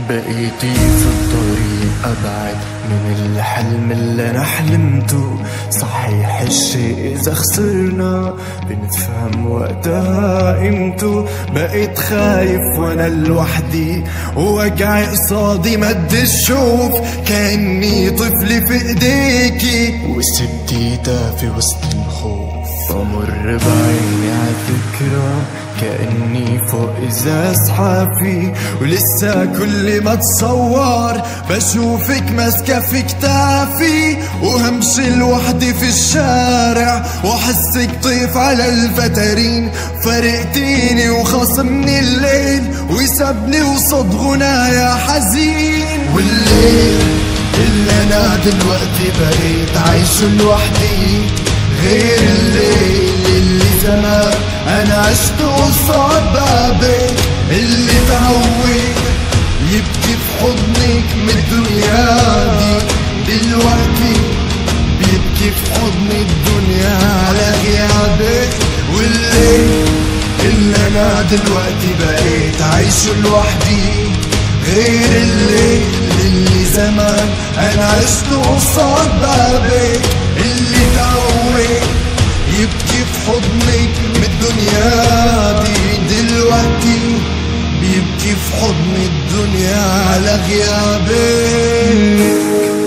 بقيتي في الطريق أبعد من الحلم اللي أنا حلمته صحيح الشيء إذا خسرنا بنفهم وقتها قيمته بقيت خايف وأنا لوحدي ووجعي قصادي مد الشوف كأني طفل في إيديكي وسبتي دافي وسط الخوف بمر بعيني عالذكرى كأني فوق إزاز حافي ولسه كل ما تصور بشوفك ماسكة في كتافي وهمشي لوحدي في الشارع واحسك طيف على الفترين فرقتيني وخاصمني الليل وسابني وصد غنايا حزين والليل اللي انا دلوقتي بقيت عايش لوحدي غير الليل اللي زمان انا عشت قصاد بابك اللي تعود يبكي في حضنك من الدنيا دي دلوقتي بيبكي في حضن الدنيا على غيابك والليل اللي انا دلوقتي بقيت عايش لوحدي غير الليل اللي زمان انا عشت قصاد بابك اللي تعود يبكي في حضنك من الدنيا دي دلوقتي بيبكي في حضن الدنيا على غيابك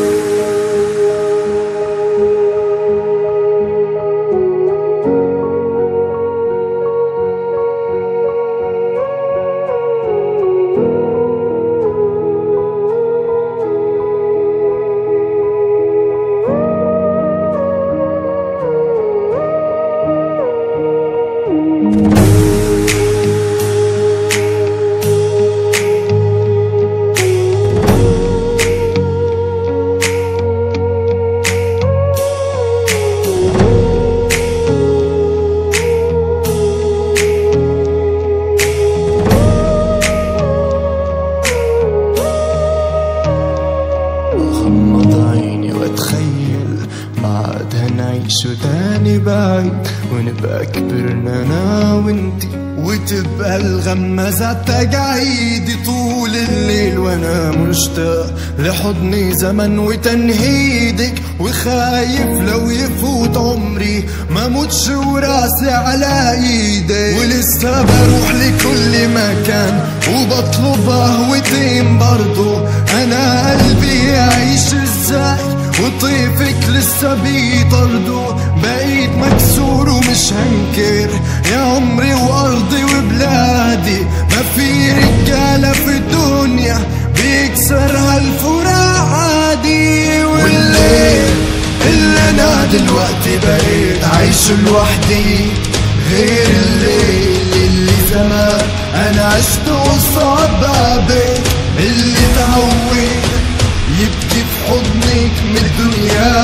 غمض عيني واتخيل بعدها نعيش تاني بعيد ونبقى كبرنا انا وانتي وتبقى الغمازة تجاعيدي طول الليل وانا مشتاق لحضن زمن وتنهيدك وخايف لو يفوت عمري ما موتش وراسي على ايدك ولسه بروح لكل مكان وبطلب قهوتين برضو انا قلبي يعيش ازاي وطيفك لسه بيطرده بقيت مكسور ومش هنكر يا عمري وارضي وبلادي ما في رجاله في الدنيا بيكسرها الفراق عادي والليل اللي انا دلوقتي بقيت عايش لوحدي غير الليل اللي زمان انا عشت قصاد بابك اللي تعود يبكي في حضنك من الدنيا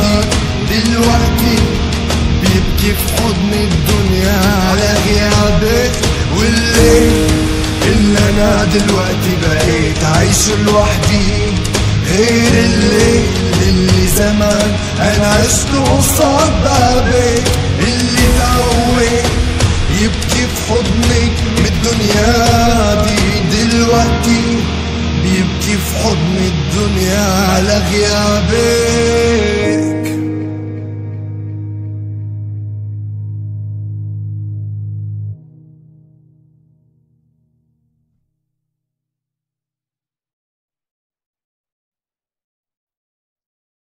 دي دلوقتي بيبكي في حضن الدنيا على غيابك والليل اللي انا دلوقتي بقيت عايش لوحدي غير الليل اللي زمان انا عشت قصاد بابك اللي تعود يبكي في حضنك من الدنيا دي دلوقتي بيبكي في حضن الدنيا على غيابك